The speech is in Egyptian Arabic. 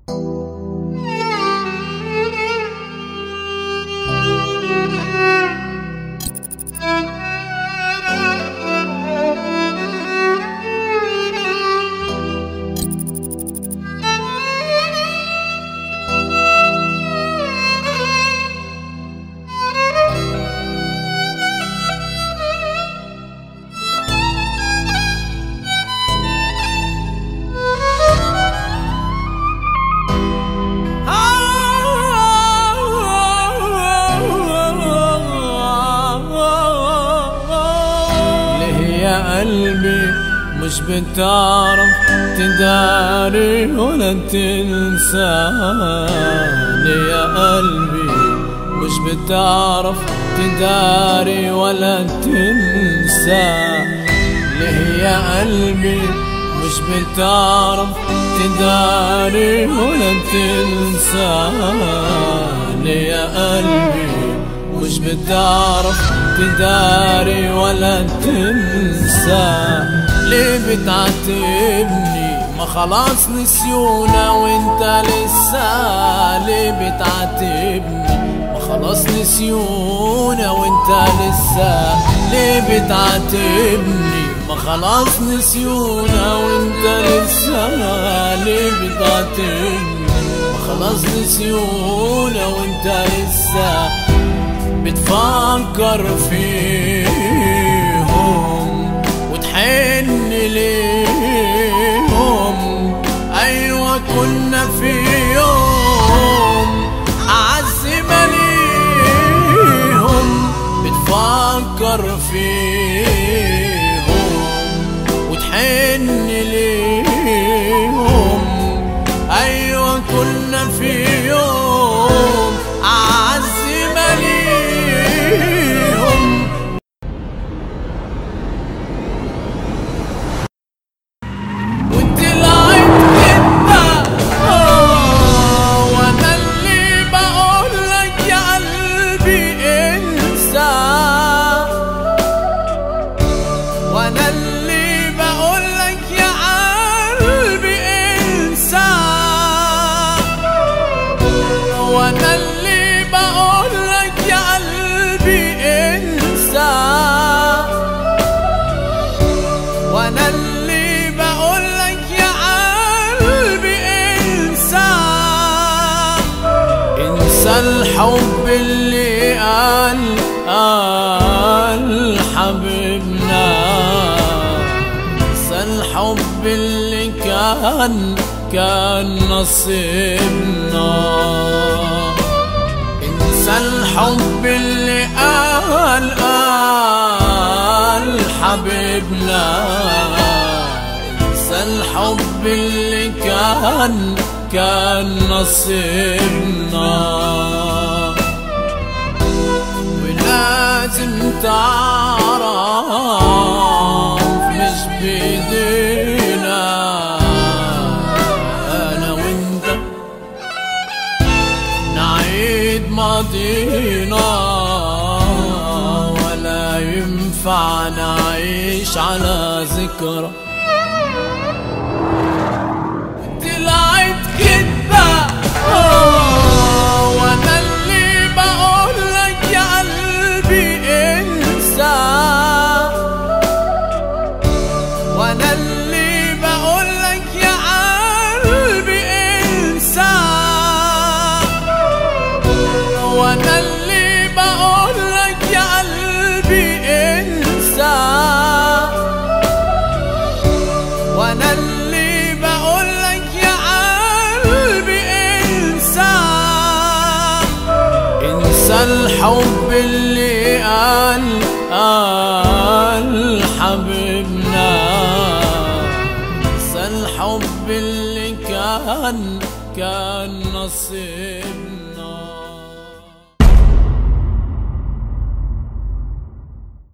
ليه يا قلبي مش بتعرف تداري ولا تنسى ليه يا قلبي مش بتعرف تداري ولا تنسى ليه يا قلبي مش بتعرف تداري ولا تنسى ليه يا قلبي مش بتعرف تداري ولا تنسى ليه بتعاتبني ما خلاص نسيونا وانت لسه ليه بتعاتبني ما خلاص نسيونا وانت لسه ليه بتعاتبني ما خلاص نسيونا وانت لسه ليه بتعاتبني ما خلاص نسيونا وانت لسه بتفكر فيهم وتحن ليهم ايوه كنا في يوم اعز ما ليهم بتفكر فيهم وتحن ليهم ايوه كنا في يوم اعز ما ليهم وانت لعبت كده آه، وانا اللي بقول لك يا قلبي انسى وانا اللي بقول لك يا قلبي انسى وانا اللي بقول لك يا قلبي انسى وانا اللي بقول لك يا قلبي انسى انسى الحب اللي قال قال حبيبنا انسى الحب اللي كان كان نصيبنا انسى الحب اللي قال قال حبيبنا انسى الحب اللي كان كان نصيبنا ولازم تعرف مش بيدينا انا وانت نعيد ماضينا ولا ينفع نعيش على ذكرى طلعت كدبة آه، وانا اللي بقول لك يا قلبي انسى وانا اللي بقول لك يا قلبي انسى وانا اللي بقول لك يا قلبي انسى وانا اللي بقول لك يا قلبي انسى انسى الحب اللي قال قال حبيبنا انسى الحب اللي كان كان نصيبنا